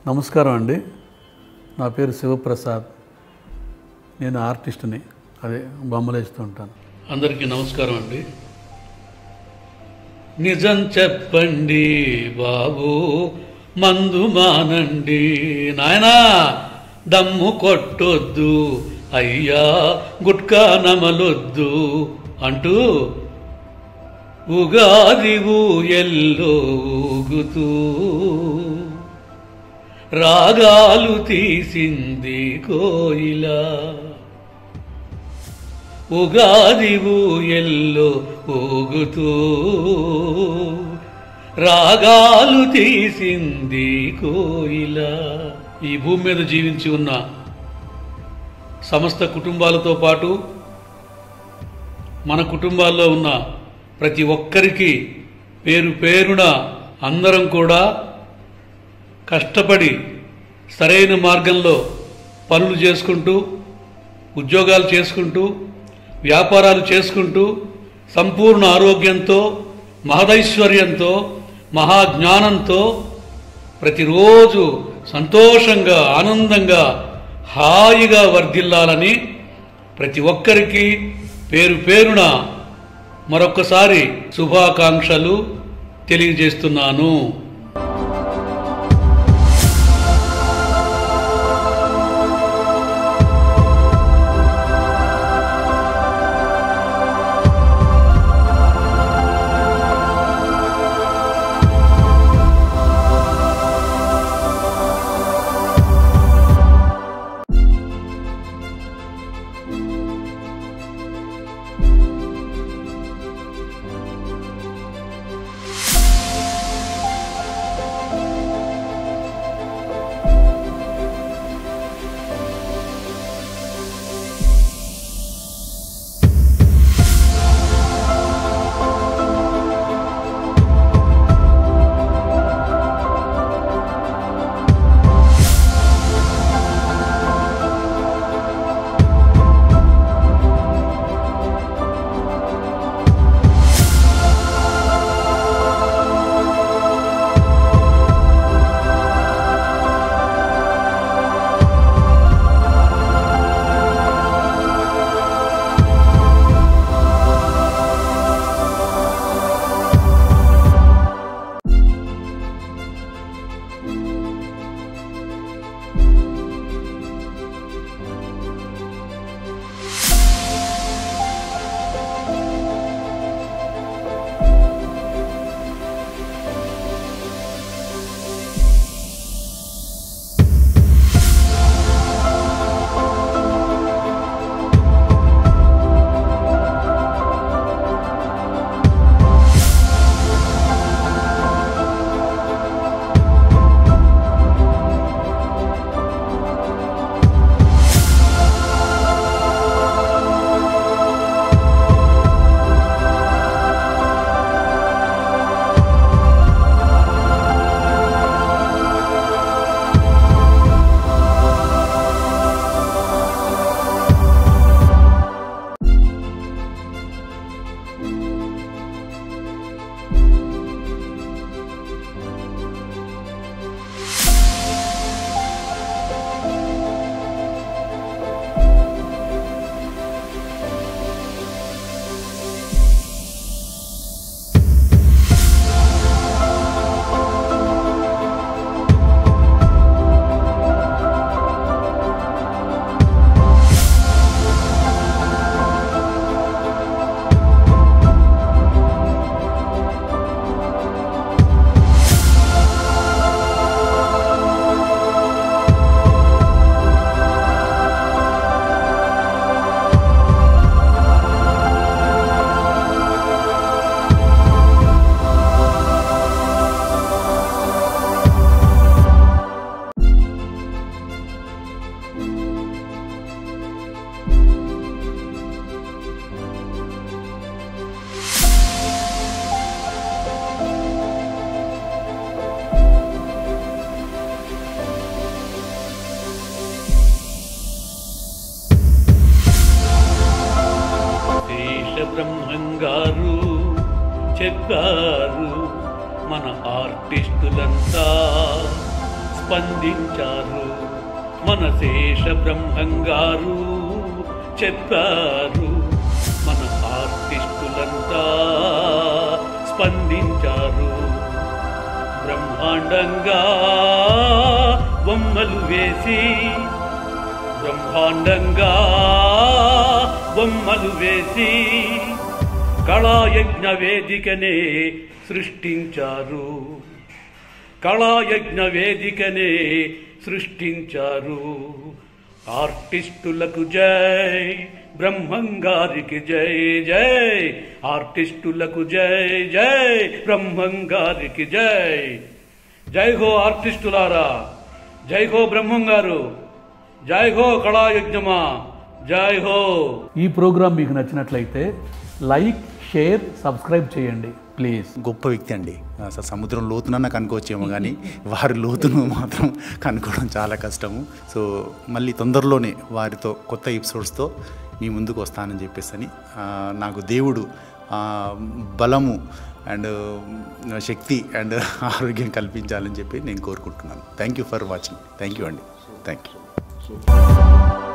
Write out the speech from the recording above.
నమస్కారం అండి నా పేరు శివప్రసాద్ నేను ఆర్టిస్ట్ని అదే బొమ్మలు వేస్తూ ఉంటాను అందరికీ నమస్కారం అండి నిజం చెప్పండి బాబు మందు మానండి నాయనా దమ్ము కొట్టొద్దు అయ్యా గుట్కా నమలొద్దు అంటూ ఉగాది ఊయల్లో ఊగుతూ రాగాలు తీసింది కోయిల ఉగాది ఊయల్లో ఊగుతూ రాగాలు తీసింది కోయిల ఈ భూమి మీద జీవించి ఉన్న సమస్త కుటుంబాలతో పాటు మన కుటుంబాల్లో ఉన్న ప్రతి ఒక్కరికి పేరు పేరున అందరం కూడా కష్టపడి సరైన మార్గంలో పనులు చేసుకుంటూ ఉద్యోగాలు చేసుకుంటూ వ్యాపారాలు చేసుకుంటూ సంపూర్ణ ఆరోగ్యంతో మహదైశ్వర్యంతో మహాజ్ఞానంతో ప్రతిరోజు సంతోషంగా ఆనందంగా హాయిగా వర్ధిల్లాలని ప్రతి ఒక్కరికి పేరు పేరున మరొక్కసారి శుభాకాంక్షలు తెలియజేస్తున్నాను బ్రహ్మంగారు చెప్పారు మన ఆర్టిస్టులంతా స్పందించారు మన శేష బ్రహ్మంగారు చెప్పారు మన ఆర్టిస్టులంతా స్పందించారు బ్రహ్మాండంగా బొమ్మలు వేసి బ్రహ్మాండంగా బొమ్మలు వేసి కళాయజ్ఞ వేదికనే సృష్టించారు కళాయజ్ఞ వేదికనే సృష్టించారు ఆర్టిస్టులకు జై బ్రహ్మంగారికి జై జై ఆర్టిస్టులకు జై జై బ్రహ్మంగారికి జై జై హో ఆర్టిస్టులారా జై హో బ్రహ్మంగారు జై హో కళాయజ్ఞమా జై హో ఈ ప్రోగ్రాం మీకు నచ్చినట్లయితే లైక్ షేర్ సబ్స్క్రైబ్ చేయండి ప్లీజ్ గొప్ప వ్యక్తి అండి అసలు సముద్రం లోతునన్నా కనుకోవచ్చేమో కానీ వారి లోతును మాత్రం కనుక్కోవడం చాలా కష్టము సో మళ్ళీ తొందరలోనే వారితో కొత్త ఎపిసోడ్స్తో మీ ముందుకు వస్తానని చెప్పేసి అని ఆ, నాకు దేవుడు ఆ, బలము అండ్ శక్తి అండ్ ఆరోగ్యం కల్పించాలని చెప్పి నేను కోరుకుంటున్నాను thank you for watching thank you అండి థ్యాంక్ యూ